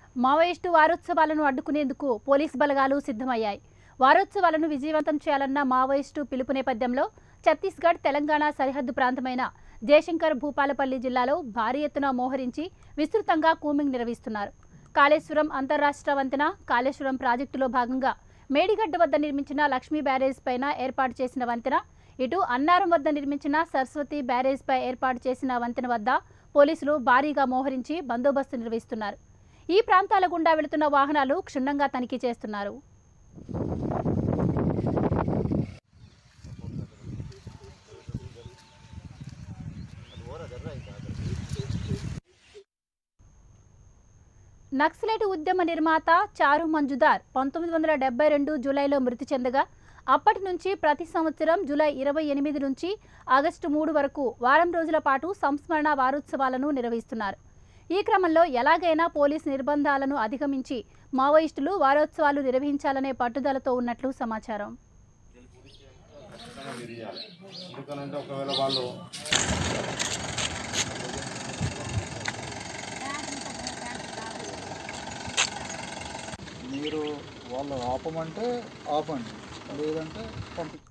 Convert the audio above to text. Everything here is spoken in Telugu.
మావోయిస్టు వారోత్సవాలను అడ్డుకునేందుకు పోలీస్ బలగాలు సిద్ధమయ్యాయి వారోత్సవాలను విజయవంతం చేయాలన్న మావోయిస్టు పిలుపు నేపథ్యంలో ఛత్తీస్గఢ్ తెలంగాణ సరిహద్దు ప్రాంతమైన జయశంకర్ భూపాలపల్లి జిల్లాలో భారీ ఎత్తున మోహరించి విస్తృతంగా కూమింగ్ నిర్వహిస్తున్నారు కాళేశ్వరం అంతర్రాష్ట్ర వంతెన కాళేశ్వరం ప్రాజెక్టులో భాగంగా మేడిగడ్డ వద్ద నిర్మించిన లక్ష్మీ బ్యారేజ్ పైన ఏర్పాటు చేసిన వంతెన ఇటు అన్నారం వద్ద నిర్మించిన సరస్వతి బ్యారేజ్ పై ఏర్పాటు చేసిన వంతెన వద్ద పోలీసులు భారీగా మోహరించి బందోబస్తు నిర్వహిస్తున్నారు ఈ ప్రాంతాల గుండా వెళుతున్న వాహనాలు క్షుణ్ణంగా తనిఖీ చేస్తున్నారు నక్సలైట్ ఉద్యమ నిర్మాత చారు మంజుదార్ పంతొమ్మిది వందల డెబ్బై రెండు జూలైలో మృతి చెందగా అప్పటి నుంచి ప్రతి సంవత్సరం జూలై ఇరవై ఎనిమిది నుంచి ఆగస్టు మూడు వరకు వారం రోజుల పాటు సంస్మరణ వారోత్సవాలను నిర్వహిస్తున్నారు ఈ క్రమంలో ఎలాగైనా పోలీస్ నిర్బంధాలను అధిగమించి మావోయిస్టులు వారోత్సవాలు నిర్వహించాలనే పట్టుదలతో ఉన్నట్లు సమాచారం ఖచ్చితంగా విరియాలి ఎందుకనంటే ఒకవేళ వాళ్ళు మీరు వాళ్ళు ఆపమంటే ఆపండి లేదంటే పంపి